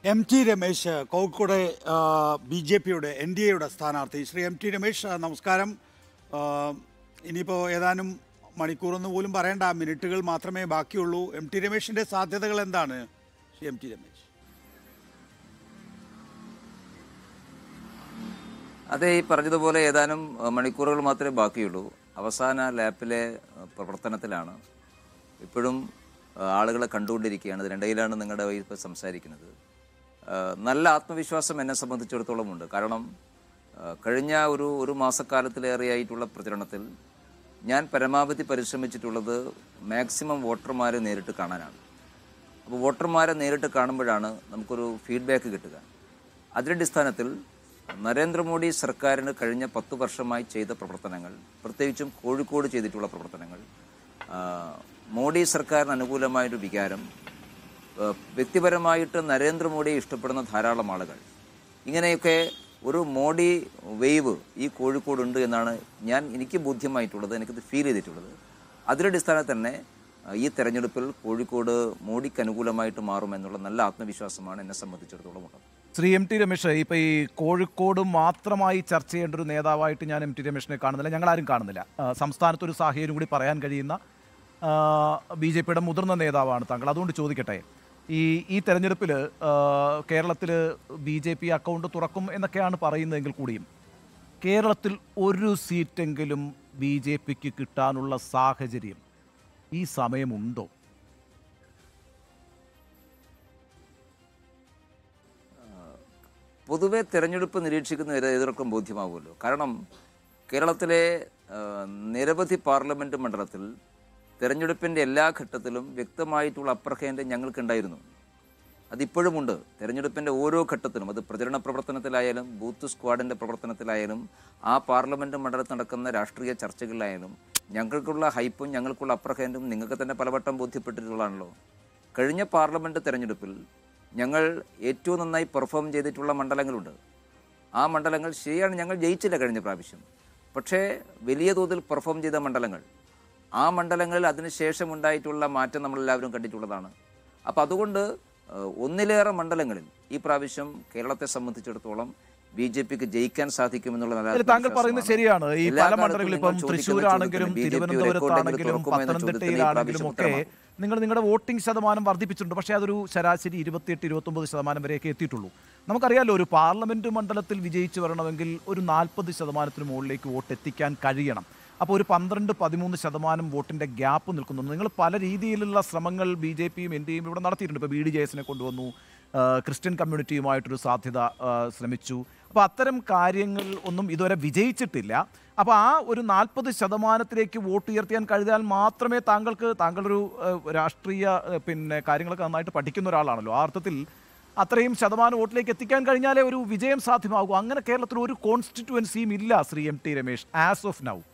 M T Ramesh Kozhikode B J പിയുടെ N D എയുടെ സ്ഥാനാർത്ഥി ശ്രീ എം ടി രമേശ് നമസ്കാരം ആ, ഇനിയിപ്പോൾ ഏതാനും മണിക്കൂറൊന്നും പോലും പറയേണ്ട മിനിറ്റുകൾ മാത്രമേ ബാക്കിയുള്ളൂ എം ടി രമേശിൻ്റെ സാധ്യതകൾ എന്താണ് ശ്രീ എം ടി രമേശ് അതെ ഈ പറഞ്ഞതുപോലെ ഏതാനും അഹ്, മണിക്കൂറുകൾ മാത്രമേ ബാക്കിയുള്ളൂ അവസാന ലാപ്പിലെ അഹ്, പ്രവർത്തനത്തിലാണ് ഇപ്പോഴും അഹ്, ആളുകളെ കണ്ടുകൊണ്ടിരിക്കുകയാണ് ഇതിനിടയിലാണ് നിങ്ങളുടെ ഇപ്പോൾ സംസാരിക്കുന്നത് അഹ്, നല്ല ആത്മവിശ്വാസം എന്നെ സംബന്ധിച്ചിടത്തോളം ഉണ്ട് കാരണം അഹ്, കഴിഞ്ഞ ഒരു ഒരു മാസക്കാലത്തിലേറെയായിട്ടുള്ള പ്രചരണത്തിൽ ഞാൻ പരമാവധി പരിശ്രമിച്ചിട്ടുള്ളത് മാക്സിമം വോട്ടർമാരെ നേരിട്ട് കാണാനാണ് അപ്പോൾ വോട്ടർമാരെ നേരിട്ട് കാണുമ്പോഴാണ് നമുക്കൊരു ഫീഡ്ബാക്ക് കിട്ടുക അതിൻ്റെ അടിസ്ഥാനത്തിൽ നരേന്ദ്രമോദി സർക്കാരിന് കഴിഞ്ഞ പത്ത് വർഷമായി ചെയ്ത പ്രവർത്തനങ്ങൾ പ്രത്യേകിച്ചും കോഴിക്കോട് ചെയ്തിട്ടുള്ള പ്രവർത്തനങ്ങൾ ആ, മോഡി സർക്കാരിന് അനുകൂലമായൊരു വികാരം ആ, വ്യക്തിപരമായിട്ട് നരേന്ദ്രമോദിയെ ഇഷ്ടപ്പെടുന്ന ധാരാളം ആളുകൾ ഇങ്ങനെയൊക്കെ ഒരു മോഡി വേവ് ഈ കോഴിക്കോടുണ്ട് എന്നാണ് ഞാൻ എനിക്ക് ബോധ്യമായിട്ടുള്ളത് എനിക്കത് ഫീൽ ചെയ്തിട്ടുള്ളത് അതിൻ്റെ അടിസ്ഥാനത്തിൽ തന്നെ ആ, ഈ തെരഞ്ഞെടുപ്പിൽ കോഴിക്കോട് മോഡിക്ക് അനുകൂലമായിട്ട് മാറുമെന്നുള്ള നല്ല ആത്മവിശ്വാസമാണ് എന്നെ സംബന്ധിച്ചിടത്തോളം ഉള്ളത് ശ്രീ എം ടി രമേശ് ഇപ്പൊ ഈ കോഴിക്കോട് മാത്രമായി ചർച്ച ചെയ്യേണ്ട ഒരു നേതാവായിട്ട് ഞാൻ എം ടി രമേശിനെ കാണുന്നില്ല ഞങ്ങൾ ആരും കാണുന്നില്ല ആ, സംസ്ഥാനത്ത് ഒരു സാഹചര്യം കൂടി പറയാൻ കഴിയുന്ന ബി ജെ പിയുടെ മുതിർന്ന നേതാവാണ് താങ്കൾ അതുകൊണ്ട് ചോദിക്കട്ടെ ഈ ഈ തെരഞ്ഞെടുപ്പിൽ കേരളത്തിൽ ബി ജെ പി അക്കൗണ്ട് തുറക്കും എന്നൊക്കെയാണ് പറയുന്നതെങ്കിൽ കൂടിയും കേരളത്തിൽ ഒരു സീറ്റെങ്കിലും ബി ജെ പിക്ക് കിട്ടാനുള്ള സാഹചര്യം ഈ സമയമുണ്ടോ പൊതുവെ തെരഞ്ഞെടുപ്പ് നിരീക്ഷിക്കുന്ന ഏത് ഏതൊർക്കും ബോധ്യമാവുമല്ലോ കാരണം കേരളത്തിലെ ആ, നിരവധി പാർലമെന്റ് മണ്ഡലത്തിൽ തെരഞ്ഞെടുപ്പിന്റെ എല്ലാ ഘട്ടത്തിലും വ്യക്തമായിട്ടുള്ള അപ്പർ ഹാൻഡ് ഞങ്ങൾക്കുണ്ടായിരുന്നു അതിപ്പോഴുമുണ്ട് തെരഞ്ഞെടുപ്പിന്റെ ഓരോ ഘട്ടത്തിലും അത് പ്രചരണ പ്രവർത്തനത്തിലായാലും ബൂത്ത് സ്ക്വാഡിന്റെ പ്രവർത്തനത്തിലായാലും ആ പാർലമെന്റ് മണ്ഡലത്തിൽ നടക്കുന്ന രാഷ്ട്രീയ ചർച്ചകളിലായാലും ഞങ്ങൾക്കുള്ള ഹൈപ്പും ഞങ്ങൾക്കുള്ള അപ്പർ ഹാൻഡും നിങ്ങൾക്ക് തന്നെ പലവട്ടം ബോധ്യപ്പെട്ടിട്ടുള്ളതാണല്ലോ കഴിഞ്ഞ പാർലമെന്റ് തെരഞ്ഞെടുപ്പിൽ ഞങ്ങൾ ഏറ്റവും നന്നായി പെർഫോം ചെയ്തിട്ടുള്ള മണ്ഡലങ്ങളുണ്ട് ആ മണ്ഡലങ്ങൾ ശരിയാണ് ഞങ്ങൾ ജയിച്ചില്ല കഴിഞ്ഞ പ്രാവശ്യം പക്ഷേ വലിയ തോതിൽ പെർഫോം ചെയ്ത മണ്ഡലങ്ങൾ ആ മണ്ഡലങ്ങളിൽ അതിനുശേഷം ഉണ്ടായിട്ടുള്ള മാറ്റം നമ്മളെല്ലാവരും കണ്ടിട്ടുള്ളതാണ് അപ്പോൾ അതുകൊണ്ട് ഏഹ്, ഒന്നിലേറെ മണ്ഡലങ്ങളിൽ ഈ പ്രാവശ്യം കേരളത്തെ സംബന്ധിച്ചിടത്തോളം ബി ജെ പിക്ക് ജയിക്കാൻ സാധിക്കുമെന്നുള്ള നല്ല അതിൽ താങ്കൾ പറയുന്നത് ആത്മവിശ്വാസമാണ്. ശരിയാണ് ഈ എല്ലാ പല കാലത്തും മണ്ഡലങ്ങളിലും നിങ്ങൾ ഇപ്പം ചോദിക്കുന്ന തൃശ്ശൂരാണെങ്കിലും ചോദ്യത്തിന് BJP ഒരു തിരുവനന്തപുരത്താണെങ്കിലും തുറക്കുമോ എന്ന ചോദ്യത്തിന് ഈ പത്തനംതിട്ടയിലാണെങ്കിലും പ്രാവശ്യം ഒക്കെ ഉത്തരമാണ്. നിങ്ങൾ നിങ്ങളുടെ വോട്ടിംഗ് ശതമാനം വർദ്ധിപ്പിച്ചിട്ടുണ്ട് പക്ഷേ അതൊരു ശരാശരി ഇരുപത്തിയെട്ട് ഇരുപത്തൊമ്പത് ശതമാനം വരെയൊക്കെ എത്തിയിട്ടുള്ളൂ നമുക്കറിയാലോ ഒരു പാർലമെന്റ് മണ്ഡലത്തിൽ വിജയിച്ചു വരണമെങ്കിൽ ഒരു നാൽപ്പത് ശതമാനത്തിന് മുകളിലേക്ക് വോട്ട് എത്തിക്കാൻ കഴിയണം അപ്പോൾ ഒരു പന്ത്രണ്ട് പതിമൂന്ന് ശതമാനം വോട്ടിന്റെ ഗ്യാപ്പ് നിൽക്കുന്നു നിങ്ങൾ പല രീതിയിലുള്ള ശ്രമങ്ങൾ ബി ജെ പിയും എൻ ഡി എയും ഇവിടെ നടത്തിയിട്ടുണ്ട് ഇപ്പോൾ ബി ഡി ജെ എസിനെ കൊണ്ടുവന്നു ആ, ക്രിസ്ത്യൻ കമ്മ്യൂണിറ്റിയുമായിട്ടൊരു സാധ്യത ആ, ശ്രമിച്ചു അപ്പോൾ അത്തരം കാര്യങ്ങൾ ഒന്നും ഇതുവരെ വിജയിച്ചിട്ടില്ല അപ്പോൾ ആ ഒരു നാൽപ്പത് ശതമാനത്തിലേക്ക് വോട്ട് ഉയർത്തിയാൻ കഴിഞ്ഞാൽ മാത്രമേ താങ്കൾക്ക് താങ്കളൊരു ആ, രാഷ്ട്രീയ ആ, പിന്നെ കാര്യങ്ങളൊക്കെ നന്നായിട്ട് പഠിക്കുന്ന ഒരാളാണല്ലോ ആ അർത്ഥത്തിൽ അത്രയും ശതമാനം വോട്ടിലേക്ക് എത്തിക്കാൻ കഴിഞ്ഞാലേ ഒരു വിജയം സാധ്യമാകൂ അങ്ങനെ കേരളത്തിൽ ഒരു കോൺസ്റ്റിറ്റ്യുവൻസിയും ഇല്ല Shri M T Ramesh as of now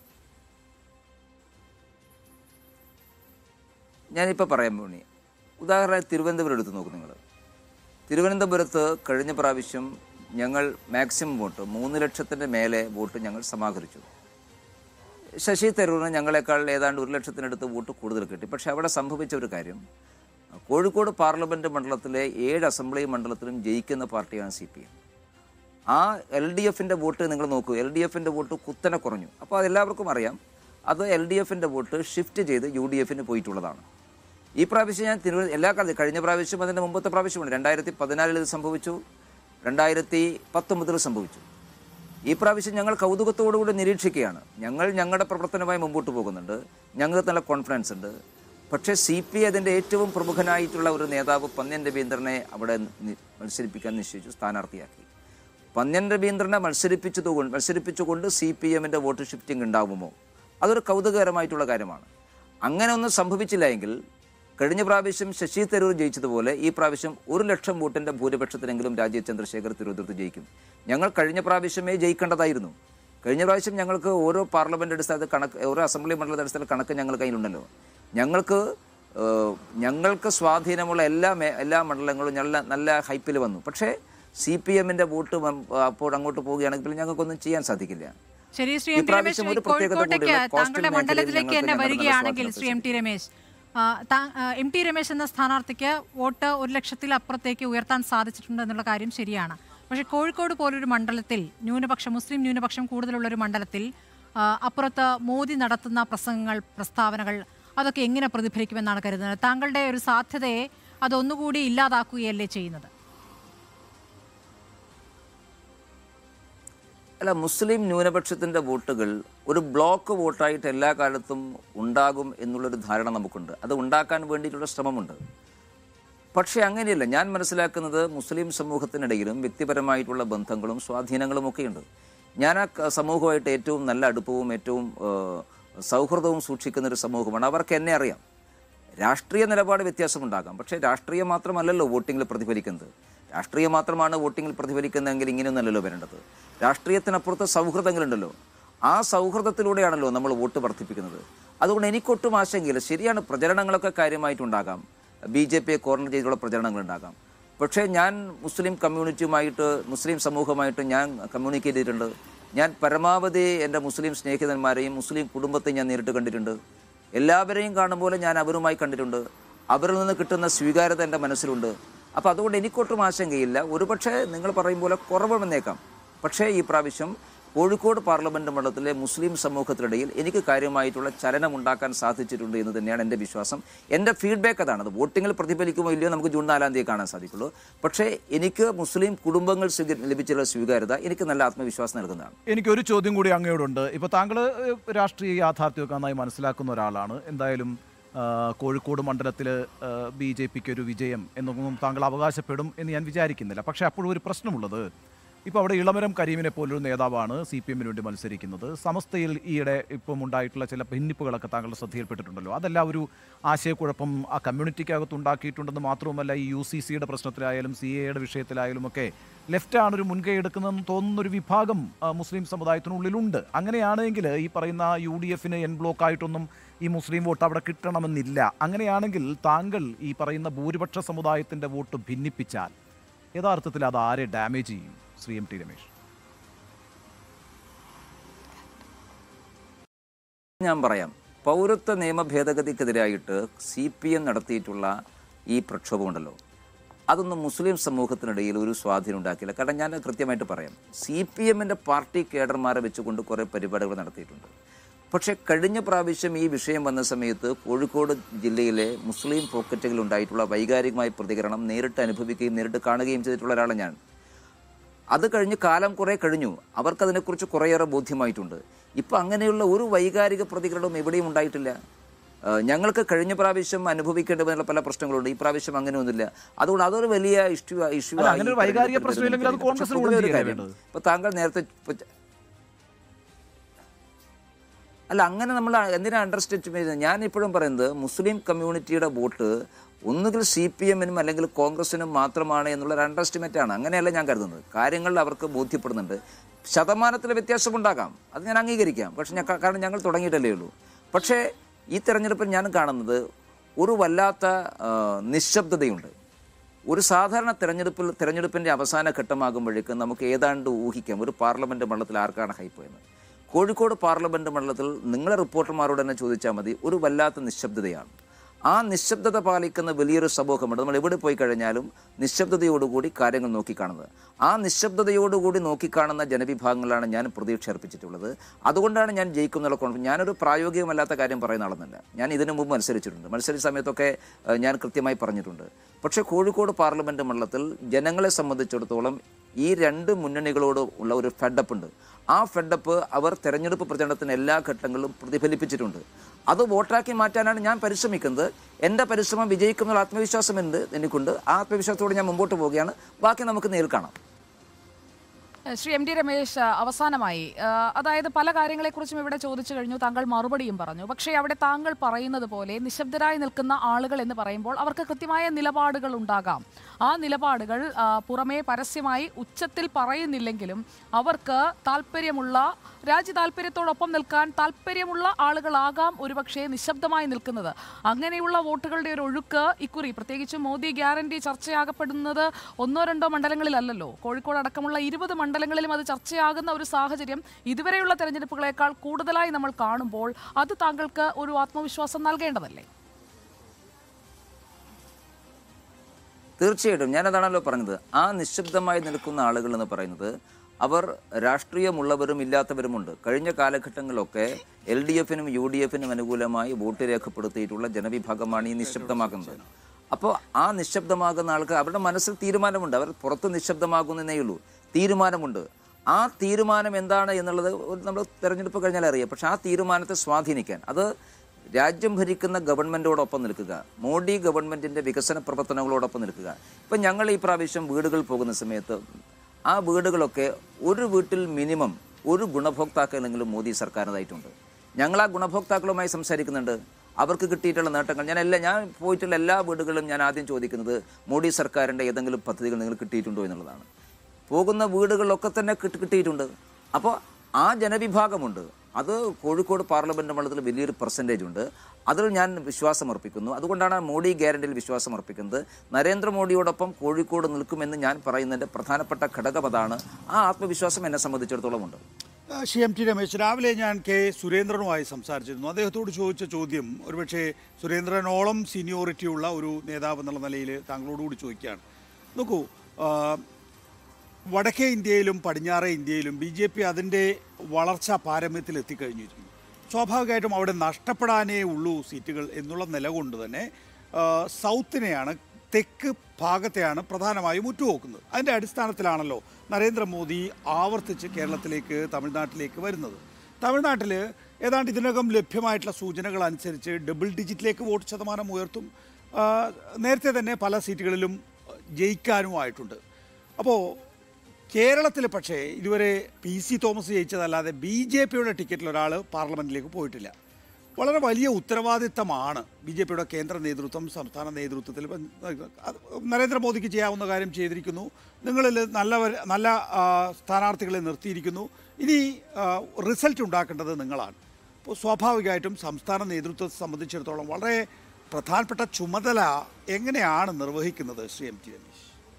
ഞാനിപ്പോൾ പറയാൻ പോണി ഉദാഹരണമായി തിരുവനന്തപുരം എടുത്ത് നോക്കും നിങ്ങൾ തിരുവനന്തപുരത്ത് കഴിഞ്ഞ പ്രാവശ്യം ഞങ്ങൾ മാക്സിമം വോട്ട് മൂന്ന് ലക്ഷത്തിൻ്റെ മേലെ വോട്ട് ഞങ്ങൾ സമാഹരിച്ചു ശശി തരൂരിന് ഞങ്ങളെക്കാൾ ഏതാണ്ട് ഒരു ലക്ഷത്തിനടുത്ത് വോട്ട് കൂടുതൽ കിട്ടി പക്ഷെ അവിടെ സംഭവിച്ച ഒരു കാര്യം കോഴിക്കോട് പാർലമെൻറ്റ് മണ്ഡലത്തിലെ ഏഴ് അസംബ്ലി മണ്ഡലത്തിലും ജയിക്കുന്ന പാർട്ടിയാണ് സി പി എം ആ എൽ ഡി എഫിൻ്റെ വോട്ട് നിങ്ങൾ നോക്കൂ എൽ ഡി എഫിൻ്റെ വോട്ട് കുത്തനെ കുറഞ്ഞു അപ്പോൾ അതെല്ലാവർക്കും അറിയാം അത് എൽ ഡി എഫിൻ്റെ വോട്ട് ഷിഫ്റ്റ് ചെയ്ത് യു ഡി എഫിന് പോയിട്ടുള്ളതാണ് ഈ പ്രാവശ്യം ഞാൻ തിരുവ എല്ലാ കാലത്തും കഴിഞ്ഞ പ്രാവശ്യം അതിൻ്റെ മുമ്പത്തെ പ്രാവശ്യമുണ്ട് രണ്ടായിരത്തി പതിനാലിൽ ഇത് സംഭവിച്ചു രണ്ടായിരത്തി പത്തൊമ്പതിൽ സംഭവിച്ചു ഈ പ്രാവശ്യം ഞങ്ങൾ കൗതുകത്തോടുകൂടി നിരീക്ഷിക്കുകയാണ് ഞങ്ങൾ ഞങ്ങളുടെ പ്രവർത്തനമായി മുമ്പോട്ട് പോകുന്നുണ്ട് ഞങ്ങൾക്ക് നല്ല കോൺഫിഡൻസ് ഉണ്ട് പക്ഷേ സി പി അതിൻ്റെ ഏറ്റവും പ്രമുഖനായിട്ടുള്ള ഒരു നേതാവ് പന്ന്യൻ രവീന്ദ്രനെ അവിടെ നി- മത്സരിപ്പിക്കാൻ നിശ്ചയിച്ചു സ്ഥാനാർത്ഥിയാക്കി പന്ന്യൻ രവീന്ദ്രനെ മത്സരിപ്പിച്ചതുകൊണ്ട് മത്സരിപ്പിച്ചുകൊണ്ട് സി പി എമ്മിൻ്റെ വോട്ട് ഷിഫ്റ്റിംഗ് ഉണ്ടാവുമോ അതൊരു കൗതുകകരമായിട്ടുള്ള കാര്യമാണ് അങ്ങനെ ഒന്നും സംഭവിച്ചില്ല എങ്കിൽ കഴിഞ്ഞ പ്രാവശ്യം ശശി തരൂർ ജയിച്ചതുപോലെ ഈ പ്രാവശ്യം ഒരു ലക്ഷം വോട്ടിന്റെ ഭൂരിപക്ഷത്തിനെങ്കിലും രാജീവ് ചന്ദ്രശേഖർ തിരുവനന്തപുരത്ത് ജയിക്കും ഞങ്ങൾ കഴിഞ്ഞ പ്രാവശ്യമേ ജയിക്കേണ്ടതായിരുന്നു കഴിഞ്ഞ പ്രാവശ്യം ഞങ്ങൾക്ക് ഓരോ പാർലമെന്റ് അടിസ്ഥാനത്തിൽ കണക്ക് ഓരോ അസംബ്ലി മണ്ഡലത്തിന്റെ അടിസ്ഥാനത്തിൽ കണക്ക് ഞങ്ങൾ കയ്യിലുണ്ടല്ലോ ഞങ്ങൾക്ക് ഏഹ്, ഞങ്ങൾക്ക് സ്വാധീനമുള്ള എല്ലാ മേ- എല്ലാ മണ്ഡലങ്ങളും നല്ല നല്ല ഹൈപ്പിൽ വന്നു പക്ഷേ സി പി എമ്മിന്റെ വോട്ട് വം- അപ്പോൾ അങ്ങോട്ട് പോവുകയാണെങ്കിൽ പിന്നെ ഞങ്ങൾക്കൊന്നും ചെയ്യാൻ സാധിക്കില്ല ശരി ശ്രീ ഈ എം ടി രമേശ് പ്രാവശ്യം ഒരു പ്രത്യേകത കോഴിക്കോട്ടേക്ക് കൂടിയുള്ള താങ്കളുടെ കോസ്റ്റൽ മണ്ഡലത്തിലേക്ക് മേഖലയിൽ തന്നെ ഞങ്ങൾക്ക് വരികയാണെങ്കിൽ ഞങ്ങളുടെ ശ്രീ എം ടി രമേശ് ആ, താ- ആ, എം ടി രമേശ് എന്ന സ്ഥാനാർത്ഥിക്ക് വോട്ട് ഒരു ലക്ഷത്തിലപ്പുറത്തേക്ക് ഉയർത്താൻ സാധിച്ചിട്ടുണ്ട് എന്നുള്ള കാര്യം ശരിയാണ് പക്ഷേ കോഴിക്കോട് പോലൊരു മണ്ഡലത്തിൽ ന്യൂനപക്ഷം മുസ്ലിം ന്യൂനപക്ഷം കൂടുതലുള്ള ഒരു മണ്ഡലത്തിൽ ആ, അപ്പുറത്ത് മോദി നടത്തുന്ന പ്രസംഗങ്ങൾ പ്രസ്താവനകൾ അതൊക്കെ എങ്ങനെ പ്രതിഫലിക്കുമെന്നാണ് കരുതുന്നത് താങ്കളുടെ ഒരു സാധ്യതയെ അതൊന്നുകൂടി ഇല്ലാതാക്കുകയല്ലേ ചെയ്യുന്നത് അല്ല മുസ്ലിം ന്യൂനപക്ഷത്തിൻ്റെ വോട്ടുകൾ ഒരു ബ്ലോക്ക് വോട്ടായിട്ട് എല്ലാ കാലത്തും ഉണ്ടാകും എന്നുള്ളൊരു ധാരണ നമുക്കുണ്ട് അത് ഉണ്ടാക്കാൻ വേണ്ടിയിട്ടുള്ള ശ്രമമുണ്ട് പക്ഷേ അങ്ങനെയല്ല ഞാൻ മനസ്സിലാക്കുന്നത് മുസ്ലിം സമൂഹത്തിനിടയിലും വ്യക്തിപരമായിട്ടുള്ള ബന്ധങ്ങളും സ്വാധീനങ്ങളും ഒക്കെയുണ്ട് ഞാൻ ആ ക- സമൂഹമായിട്ട് ഏറ്റവും നല്ല അടുപ്പവും ഏറ്റവും ആ, സൗഹൃദവും സൂക്ഷിക്കുന്ന ഒരു സമൂഹമാണ് അവർക്ക് എന്നെ അറിയാം രാഷ്ട്രീയ നിലപാട് വ്യത്യാസമുണ്ടാകാം പക്ഷേ രാഷ്ട്രീയം മാത്രമല്ലല്ലോ വോട്ടിങ്ങിൽ പ്രതിഫലിക്കുന്നത് രാഷ്ട്രീയം മാത്രമാണ് വോട്ടിങ്ങിൽ പ്രതിഫലിക്കുന്നതെങ്കിൽ ഇങ്ങനെയൊന്നല്ലല്ലോ വരേണ്ടത് രാഷ്ട്രീയത്തിനപ്പുറത്ത് സൗഹൃദങ്ങളുണ്ടല്ലോ ആ സൗഹൃദത്തിലൂടെയാണല്ലോ നമ്മൾ വോട്ട് വർദ്ധിപ്പിക്കുന്നത് അതുകൊണ്ട് എനിക്കൊട്ടും ആശങ്കയില്ല ശരിയാണ് പ്രചരണങ്ങളൊക്കെ കാര്യമായിട്ടുണ്ടാകാം ബി ജെ പിയെ കോർണർ ചെയ്തുള്ള പ്രചരണങ്ങളുണ്ടാകാം പക്ഷേ ഞാൻ മുസ്ലിം കമ്മ്യൂണിറ്റിയുമായിട്ട് മുസ്ലിം സമൂഹമായിട്ട് ഞാൻ കമ്മ്യൂണിക്കേറ്റ് ചെയ്തിട്ടുണ്ട് ഞാൻ പരമാവധി എൻ്റെ മുസ്ലിം സ്നേഹിതന്മാരെയും മുസ്ലിം കുടുംബത്തെയും ഞാൻ നേരിട്ട് കണ്ടിട്ടുണ്ട് എല്ലാവരെയും കാണുമ്പോൾ ഞാൻ അവരുമായി കണ്ടിട്ടുണ്ട് അവരിൽ നിന്ന് കിട്ടുന്ന സ്വീകാര്യത എൻ്റെ മനസ്സിലുണ്ട് അപ്പോൾ അതുകൊണ്ട് എനിക്കൊട്ടും ആശങ്കയില്ല ഒരുപക്ഷെ നിങ്ങൾ പറയും പോലെ കുറവ് വന്നേക്കാം പക്ഷേ ഈ പ്രാവശ്യം കോഴിക്കോട് പാർലമെന്റ് മണ്ഡലത്തിലെ മുസ്ലിം സമൂഹത്തിനിടയിൽ എനിക്ക് കാര്യമായിട്ടുള്ള ചലനം ഉണ്ടാക്കാൻ സാധിച്ചിട്ടുണ്ട് എന്ന് തന്നെയാണ് എൻ്റെ വിശ്വാസം എൻ്റെ ഫീഡ്ബാക്ക് അതാണ് അത് വോട്ടിങ്ങിൽ പ്രതിഫലിക്കുമോ ഇല്ലയോ നമുക്ക് ജൂൺ നാലാം തീയതി കാണാൻ സാധിക്കുള്ളൂ പക്ഷേ എനിക്ക് മുസ്ലിം കുടുംബങ്ങൾ സ്വീക- ലഭിച്ചുള്ള സ്വീകാര്യത എനിക്ക് നല്ല ആത്മവിശ്വാസം നൽകുന്നതാണ് എനിക്കൊരു ചോദ്യം കൂടി അങ്ങയോടുണ്ട് ഇപ്പോൾ താങ്കൾ ഏഹ്, രാഷ്ട്രീയ യാഥാർത്ഥ്യമൊക്കെ നന്നായി മനസ്സിലാക്കുന്ന ഒരാളാണ് എന്തായാലും ആ, കോഴിക്കോട് മണ്ഡലത്തിൽ ബി ജെ പിക്ക് ഒരു വിജയം എന്നൊന്നും താങ്കൾ അവകാശപ്പെടും എന്ന് ഞാൻ വിചാരിക്കുന്നില്ല പക്ഷേ അപ്പോഴും ഒരു പ്രശ്നമുള്ളത് ഇപ്പോൾ അവിടെ ഇളമരം കരീമിനെ പോലൊരു നേതാവാണ് സി പി എമ്മിന് വേണ്ടി മത്സരിക്കുന്നത് സമസ്തയിൽ ഈയിടെ ഇപ്പം ഉണ്ടായിട്ടുള്ള ചില ഭിന്നിപ്പുകളൊക്കെ താങ്കളുടെ ശ്രദ്ധയിൽപ്പെട്ടിട്ടുണ്ടല്ലോ അതെല്ലാം ഒരു ആശയക്കുഴപ്പം ആ കമ്മ്യൂണിറ്റിക്കകത്ത് ഉണ്ടാക്കിയിട്ടുണ്ടെന്ന് മാത്രവുമല്ല ഈ യു സി സിയുടെ പ്രശ്നത്തിലായാലും സി എയുടെ വിഷയത്തിലായാലും ഒക്കെ ലെഫ്റ്റാണ് ഒരു മുൻകൈ എടുക്കുന്നതെന്ന് തോന്നുന്ന ഒരു വിഭാഗം ആ, മുസ്ലിം സമുദായത്തിനുള്ളിലുണ്ട് അങ്ങനെയാണെങ്കിൽ ഈ പറയുന്ന യു ഡി എഫിന് എൻ ബ്ലോക്ക് ആയിട്ടൊന്നും ഈ മുസ്ലിം വോട്ട് അവിടെ കിട്ടണമെന്നില്ല അങ്ങനെയാണെങ്കിൽ താങ്കൾ ഈ പറയുന്ന ഭൂരിപക്ഷ സമുദായത്തിൻ്റെ വോട്ട് ഭിന്നിപ്പിച്ചാൽ യഥാർത്ഥത്തിൽ അത് ആരെ ഡാമേജ് ചെയ്യും ശ്രീ എം ടി രമേശ് ഞാൻ പറയാം പൗരത്വ നിയമ ഭേദഗതിക്കെതിരായിട്ട് സി പി എം നടത്തിയിട്ടുള്ള ഈ പ്രക്ഷോഭമുണ്ടല്ലോ അതൊന്നും മുസ്ലിം സമൂഹത്തിനിടയിൽ ഒരു സ്വാധീനം ഉണ്ടാക്കിയില്ല കാരണം ഞാൻ കൃത്യമായിട്ട് പറയാം സി പി എമ്മിൻ്റെ പാർട്ടി കേഡർമാരെ വെച്ചുകൊണ്ട് കുറേ പരിപാടികൾ നടത്തിയിട്ടുണ്ട് പക്ഷേ കഴിഞ്ഞ പ്രാവശ്യം ഈ വിഷയം വന്ന സമയത്ത് കോഴിക്കോട് ജില്ലയിലെ മുസ്ലിം പോക്കറ്റുകളിൽ ഉണ്ടായിട്ടുള്ള വൈകാരികമായ പ്രതികരണം നേരിട്ട് അനുഭവിക്കുകയും നേരിട്ട് കാണുകയും ചെയ്തിട്ടുള്ള ഒരാളാണ് ഞാൻ അത് കഴിഞ്ഞ് കാലം കുറേ കഴിഞ്ഞു അവർക്കതിനെക്കുറിച്ച് കുറേയേറെ ബോധ്യമായിട്ടുണ്ട് ഇപ്പം അങ്ങനെയുള്ള ഒരു വൈകാരിക പ്രതികരണവും എവിടെയും ഉണ്ടായിട്ടില്ല ആ, ഞങ്ങൾക്ക് കഴിഞ്ഞ പ്രാവശ്യം അനുഭവിക്കേണ്ടി വന്ന പല പ്രശ്നങ്ങളുണ്ട് ഈ പ്രാവശ്യം അങ്ങനെയൊന്നുമില്ല അതുകൊണ്ട് അതൊരു വലിയ ഇഷ്യൂ ഇഷ്യൂ അല്ല, അങ്ങനെ ഒരു വൈകാരിക പ്രശ്നമില്ലെങ്കിൽ അത് കോൺഗ്രസിന് ഗുണം ചെയ്യുകയല്ലേ വേണ്ടത്? ഇപ്പൊ താങ്കൾ നേരത്തെ ഇപ്പൊ അല്ല അങ്ങനെ നമ്മൾ എന്തിനാ അണ്ടർസ്റ്റിറ്റ് ചെയ്യുന്നത് ഞാൻ ഇപ്പോഴും പറയുന്നത് മുസ്ലിം കമ്മ്യൂണിറ്റിയുടെ വോട്ട് ഒന്നുകിൽ സി പി എമ്മിനും അല്ലെങ്കിൽ കോൺഗ്രസിനും മാത്രമാണ് എന്നുള്ള ഒരു അണ്ടർസ്റ്റിമേറ്റ് ആണ് അങ്ങനെയല്ല ഞാൻ കരുതുന്നത് കാര്യങ്ങളിൽ അവർക്ക് ബോധ്യപ്പെടുന്നുണ്ട് ശതമാനത്തിൽ വ്യത്യാസമുണ്ടാകാം അത് ഞാൻ അംഗീകരിക്കാം പക്ഷെ ഞാൻ കാരണം ഞങ്ങൾ തുടങ്ങിയിട്ടല്ലേ ഉള്ളൂ പക്ഷേ ഈ തെരഞ്ഞെടുപ്പിൽ ഞാൻ കാണുന്നത് ഒരു വല്ലാത്ത ആ, നിശബ്ദതയുണ്ട് ഒരു സാധാരണ തെരഞ്ഞെടുപ്പിൽ തെരഞ്ഞെടുപ്പിൻ്റെ അവസാന ഘട്ടമാകുമ്പോഴേക്കും നമുക്ക് ഏതാണ്ട് ഊഹിക്കാം ഒരു പാർലമെൻറ്റ് മണ്ഡലത്തിൽ ആർക്കാണ് ഹൈപ്പ് എന്ന് കോഴിക്കോട് പാർലമെൻറ്റ് മണ്ഡലത്തിൽ നിങ്ങളെ റിപ്പോർട്ടർമാരോട് തന്നെ ചോദിച്ചാൽ മതി ഒരു വല്ലാത്ത നിശബ്ദതയാണ് ആ നിശബ്ദത പാലിക്കുന്ന വലിയൊരു സമൂഹമുണ്ട് നമ്മൾ എവിടെ പോയി കഴിഞ്ഞാലും നിശബ്ദതയോടുകൂടി കാര്യങ്ങൾ നോക്കിക്കാണുന്നത് ആ നിശബ്ദതയോടുകൂടി നോക്കിക്കാണുന്ന ജനവിഭാഗങ്ങളാണ് ഞാൻ പ്രതീക്ഷ അർപ്പിച്ചിട്ടുള്ളത് അതുകൊണ്ടാണ് ഞാൻ ജയിക്കുന്നുള്ള കോൺഫിഡൻസ് ഞാനൊരു പ്രായോഗികമല്ലാത്ത കാര്യം പറയുന്ന ആളൊന്നല്ല ഞാൻ ഇതിനു മുമ്പ് മത്സരിച്ചിട്ടുണ്ട് മത്സരിച്ച സമയത്തൊക്കെ ഏഹ്, ഞാൻ കൃത്യമായി പറഞ്ഞിട്ടുണ്ട് പക്ഷേ കോഴിക്കോട് പാർലമെൻറ്റ് മണ്ഡലത്തിൽ ജനങ്ങളെ സംബന്ധിച്ചിടത്തോളം ഈ രണ്ട് മുന്നണികളോട് ഉള്ള ഒരു ഫെഡപ്പ് ഉണ്ട് ആ ഫെഡപ്പ് അവർ തെരഞ്ഞെടുപ്പ് പ്രചരണത്തിന് എല്ലാ ഘട്ടങ്ങളിലും പ്രതിഫലിപ്പിച്ചിട്ടുണ്ട് അത് വോട്ടാക്കി മാറ്റാനാണ് ഞാൻ പരിശ്രമിക്കുന്നത് എൻ്റെ പരിശ്രമം വിജയിക്കുന്നുള്ള ആത്മവിശ്വാസമുണ്ട് എനിക്കുണ്ട് ആ ആത്മവിശ്വാസത്തോടെ ഞാൻ മുമ്പോട്ട് പോവുകയാണ് ബാക്കി നമുക്ക് നേരിൽ കാണാം ശ്രീ എം ഡി രമേശ് ആ, അവസാനമായി ആ, അതായത് പല കാര്യങ്ങളെക്കുറിച്ചും ഇവിടെ ചോദിച്ചു കഴിഞ്ഞു താങ്കൾ മറുപടിയും പറഞ്ഞു പക്ഷേ അവിടെ താങ്കൾ പറയുന്നത് പോലെ നിശബ്ദരായി നിൽക്കുന്ന ആളുകൾ എന്ന് പറയുമ്പോൾ അവർക്ക് കൃത്യമായ നിലപാടുകൾ ഉണ്ടാകാം ആ നിലപാടുകൾ ആ, പുറമേ പരസ്യമായി ഉച്ചത്തിൽ പറയുന്നില്ലെങ്കിലും അവർക്ക് താല്പര്യമുള്ള രാജ്യ താല്പര്യത്തോടൊപ്പം നിൽക്കാൻ താല്പര്യമുള്ള ആളുകളാകാം ഒരുപക്ഷെ നിശബ്ദമായി നിൽക്കുന്നത് അങ്ങനെയുള്ള വോട്ടുകളുടെ ഒരു ഒഴുക്ക് ഇക്കുറി പ്രത്യേകിച്ച് മോദി ഗ്യാരണ്ടി ചർച്ചയാകപ്പെടുന്നത് ഒന്നോ രണ്ടോ മണ്ഡലങ്ങളിലല്ലല്ലോ കോഴിക്കോട് അടക്കമുള്ള ഇരുപത് മണ്ഡലങ്ങളിലും അത് ചർച്ചയാകുന്ന ഒരു സാഹചര്യം ഇതുവരെയുള്ള തെരഞ്ഞെടുപ്പുകളെക്കാൾ കൂടുതലായി നമ്മൾ കാണുമ്പോൾ അത് താങ്കൾക്ക് ഒരു ആത്മവിശ്വാസം നൽകേണ്ടതല്ലേ തീർച്ചയായിട്ടും ഞാനതാണല്ലോ പറഞ്ഞത് ആ നിശബ്ദമായി നിൽക്കുന്ന ആളുകൾ എന്ന് പറയുന്നത് അവർ രാഷ്ട്രീയമുള്ളവരും ഇല്ലാത്തവരുമുണ്ട് കഴിഞ്ഞ കാലഘട്ടങ്ങളിലൊക്കെ എൽ ഡി എഫിനും യു ഡി എഫിനും അനുകൂലമായി വോട്ട് രേഖപ്പെടുത്തിയിട്ടുള്ള ജനവിഭാഗമാണ് ഈ നിശബ്ദമാകുന്നത് അപ്പോൾ ആ നിശബ്ദമാകുന്ന ആൾക്ക് അവരുടെ മനസ്സിൽ തീരുമാനമുണ്ട് അവർ പുറത്ത് നിശബ്ദമാകുന്നതേ ഉള്ളൂ തീരുമാനമുണ്ട് ആ തീരുമാനം എന്താണ് എന്നുള്ളത് നമ്മൾ തെരഞ്ഞെടുപ്പ് കഴിഞ്ഞാൽ അറിയാം പക്ഷെ ആ തീരുമാനത്തെ സ്വാധീനിക്കാൻ അത് രാജ്യം ഭരിക്കുന്ന ഗവൺമെൻറ്റോടൊപ്പം നിൽക്കുക മോഡി ഗവൺമെൻറ്റിൻ്റെ വികസന പ്രവർത്തനങ്ങളോടൊപ്പം നിൽക്കുക ഇപ്പം ഞങ്ങൾ ഈ പ്രാവശ്യം വീടുകൾ പോകുന്ന സമയത്ത് ആ വീടുകളൊക്കെ ഒരു വീട്ടിൽ മിനിമം ഒരു ഗുണഭോക്താക്കളെങ്കിലും മോദി സർക്കാരിനതായിട്ടുണ്ട് ഞങ്ങൾ ആ ഗുണഭോക്താക്കളുമായി സംസാരിക്കുന്നുണ്ട് അവർക്ക് കിട്ടിയിട്ടുള്ള നേട്ടങ്ങൾ ഞാൻ എല്ലാ ഞാൻ പോയിട്ടുള്ള എല്ലാ വീടുകളിലും ഞാൻ ആദ്യം ചോദിക്കുന്നത് മോഡി സർക്കാരിൻ്റെ ഏതെങ്കിലും പദ്ധതികൾ നിങ്ങൾ കിട്ടിയിട്ടുണ്ടോ എന്നുള്ളതാണ് പോകുന്ന വീടുകളിലൊക്കെ തന്നെ കിട്ടി കിട്ടിയിട്ടുണ്ട് അപ്പോൾ ആ ജനവിഭാഗമുണ്ട് അത് കോഴിക്കോട് പാർലമെൻറ്റ് മണ്ഡലത്തിൽ വലിയൊരു പെർസെൻറ്റേജ് ഉണ്ട് അതിൽ ഞാൻ വിശ്വാസം അർപ്പിക്കുന്നു അതുകൊണ്ടാണ് മോഡി ഗ്യാരണ്ടിയിൽ വിശ്വാസം അർപ്പിക്കുന്നത് നരേന്ദ്രമോദിയോടൊപ്പം കോഴിക്കോട് നിൽക്കുമെന്ന് ഞാൻ പറയുന്നതിൻ്റെ പ്രധാനപ്പെട്ട ഘടകം അതാണ് ആ ആത്മവിശ്വാസം എന്നെ സംബന്ധിച്ചിടത്തോളം ഉണ്ട് ആ, ശ്രീ എം ടി രമേശ് രാവിലെ ഞാൻ കെ സുരേന്ദ്രനുമായി സംസാരിച്ചിരുന്നു അദ്ദേഹത്തോട് ചോദിച്ച ചോദ്യം ഒരുപക്ഷെ സുരേന്ദ്രനോളം സീനിയോറിറ്റി ഉള്ള ഒരു നേതാവ് എന്നുള്ള നിലയിൽ താങ്കളോടുകൂടി ചോദിക്കുകയാണ് നോക്കൂ ആ, വടക്കേ ഇന്ത്യയിലും പടിഞ്ഞാറേ ഇന്ത്യയിലും ബി ജെ പി അതിൻ്റെ വളർച്ചാ പാരമ്യത്തിൽ എത്തിക്കഴിഞ്ഞിരിക്കുന്നു സ്വാഭാവികമായിട്ടും അവിടെ നഷ്ടപ്പെടാനേ ഉള്ളൂ സീറ്റുകൾ എന്നുള്ള നില കൊണ്ട് തന്നെ ആ, സൗത്തിനെയാണ് തെക്ക് ഭാഗത്തെയാണ് പ്രധാനമായും ഉറ്റുനോക്കുന്നത് അതിൻ്റെ അടിസ്ഥാനത്തിലാണല്ലോ നരേന്ദ്രമോദി ആവർത്തിച്ച് കേരളത്തിലേക്ക് തമിഴ്നാട്ടിലേക്ക് വരുന്നത് തമിഴ്നാട്ടിൽ ഏതാണ്ട് ഇതിനകം ലഭ്യമായിട്ടുള്ള സൂചനകൾ അനുസരിച്ച് ഡബിൾ ഡിജിറ്റിലേക്ക് വോട്ട് ശതമാനം ഉയർത്തും ആ, നേരത്തെ തന്നെ പല സീറ്റുകളിലും ജയിക്കാനുമായിട്ടുണ്ട് അപ്പോൾ കേരളത്തിൽ പക്ഷേ ഇതുവരെ പി സി തോമസ് ജയിച്ചതല്ലാതെ ബി ജെ പിയുടെ ടിക്കറ്റിൽ ഒരാൾ പാർലമെൻറ്റിലേക്ക് പോയിട്ടില്ല വളരെ വലിയ ഉത്തരവാദിത്തമാണ് ബി ജെ പിയുടെ കേന്ദ്ര നേതൃത്വം സംസ്ഥാന നേതൃത്വത്തിൽ ഇപ്പം അത് നരേന്ദ്രമോദിക്ക് ചെയ്യാവുന്ന കാര്യം ചെയ്തിരിക്കുന്നു നിങ്ങളിൽ നല്ലവർ നല്ല ആ, സ്ഥാനാർത്ഥികളെ നിർത്തിയിരിക്കുന്നു ഇനി ആ, റിസൾട്ട് ഉണ്ടാക്കേണ്ടത് നിങ്ങളാണ് അപ്പോൾ സ്വാഭാവികമായിട്ടും സംസ്ഥാന നേതൃത്വത്തെ സംബന്ധിച്ചിടത്തോളം വളരെ പ്രധാനപ്പെട്ട ചുമതല എങ്ങനെയാണ് നിർവഹിക്കുന്നത് ശ്രീ എം ടി രമേശ്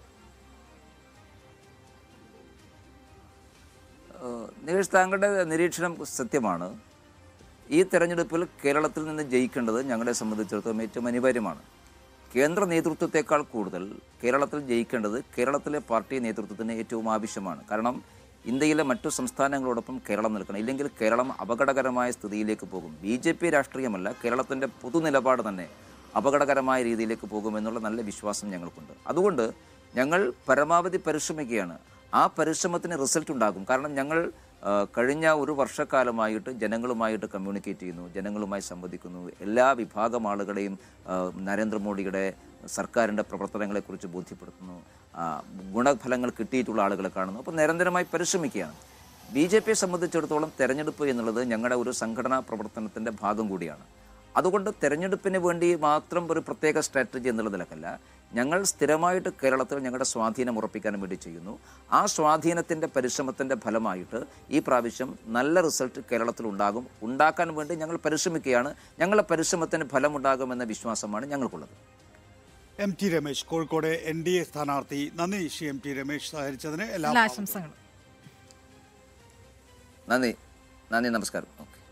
ഏഹ് നികേഷ് താങ്കളുടെ നിരീക്ഷണം സത്യമാണ് ഈ തെരഞ്ഞെടുപ്പിൽ കേരളത്തിൽ നിന്ന് ജയിക്കേണ്ടത് ഞങ്ങളെ സംബന്ധിച്ചിടത്തോളം ഏറ്റവും അനിവാര്യമാണ് കേന്ദ്ര നേതൃത്വത്തെക്കാൾ കൂടുതൽ കേരളത്തിൽ ജയിക്കേണ്ടത് കേരളത്തിലെ പാർട്ടി നേതൃത്വത്തിന് ഏറ്റവും ആവശ്യമാണ് കാരണം ഇന്ത്യയിലെ മറ്റു സംസ്ഥാനങ്ങളോടൊപ്പം കേരളം നിൽക്കണം ഇല്ലെങ്കിൽ കേരളം അപകടകരമായ സ്ഥിതിയിലേക്ക് പോകും ബി ജെ പി രാഷ്ട്രീയമല്ല കേരളത്തിൻ്റെ പൊതുനിലപാട് തന്നെ അപകടകരമായ രീതിയിലേക്ക് പോകുമെന്നുള്ള നല്ല വിശ്വാസം ഞങ്ങൾക്കുണ്ട് അതുകൊണ്ട് ഞങ്ങൾ പരമാവധി പരിശ്രമിക്കുകയാണ് ആ പരിശ്രമത്തിന് റിസൾട്ട് ഉണ്ടാകും കാരണം ഞങ്ങൾ ആ, കഴിഞ്ഞ ഒരു വർഷക്കാലമായിട്ട് ജനങ്ങളുമായിട്ട് കമ്മ്യൂണിക്കേറ്റ് ചെയ്യുന്നു ജനങ്ങളുമായി സംവദിക്കുന്നു എല്ലാ വിഭാഗം ആളുകളെയും ആ, നരേന്ദ്രമോദിയുടെ സർക്കാരിൻ്റെ പ്രവർത്തനങ്ങളെക്കുറിച്ച് ബോധ്യപ്പെടുത്തുന്നു ആ, ഗുണഫലങ്ങൾ കിട്ടിയിട്ടുള്ള ആളുകളെ കാണുന്നു അപ്പോൾ നിരന്തരമായി പരിശ്രമിക്കുകയാണ് ബി ജെ പിയെ സംബന്ധിച്ചിടത്തോളം തെരഞ്ഞെടുപ്പ് എന്നുള്ളത് ഞങ്ങളുടെ ഒരു സംഘടനാ പ്രവർത്തനത്തിൻ്റെ ഭാഗം കൂടിയാണ് അതുകൊണ്ട് തെരഞ്ഞെടുപ്പിന് വേണ്ടി മാത്രം ഒരു പ്രത്യേക സ്ട്രാറ്റജി എന്നുള്ള നിലക്കല്ല ഞങ്ങൾ സ്ഥിരമായിട്ട് കേരളത്തിൽ ഞങ്ങളുടെ സ്വാധീനം ഉറപ്പിക്കാൻ വേണ്ടി ചെയ്യുന്നു ആ സ്വാധീനത്തിൻ്റെ പരിശ്രമത്തിൻ്റെ ഫലമായിട്ട് ഈ പ്രാവശ്യം നല്ല റിസൾട്ട് കേരളത്തിൽ ഉണ്ടാകും ഉണ്ടാക്കാൻ വേണ്ടി ഞങ്ങൾ പരിശ്രമിക്കുകയാണ് ഞങ്ങളുടെ പരിശ്രമത്തിന് ഫലമുണ്ടാകുമെന്ന വിശ്വാസമാണ് ഞങ്ങൾക്കുള്ളത് M T Ramesh Kozhikode N D A സ്ഥാനാർത്ഥി നന്ദി ശ്രീ എം ടി രമേശ് സഹകരിച്ചതിന് എല്ലാ എല്ലാ ആശംസകളും നന്ദി നന്ദി നമസ്കാരം ഓക്കെ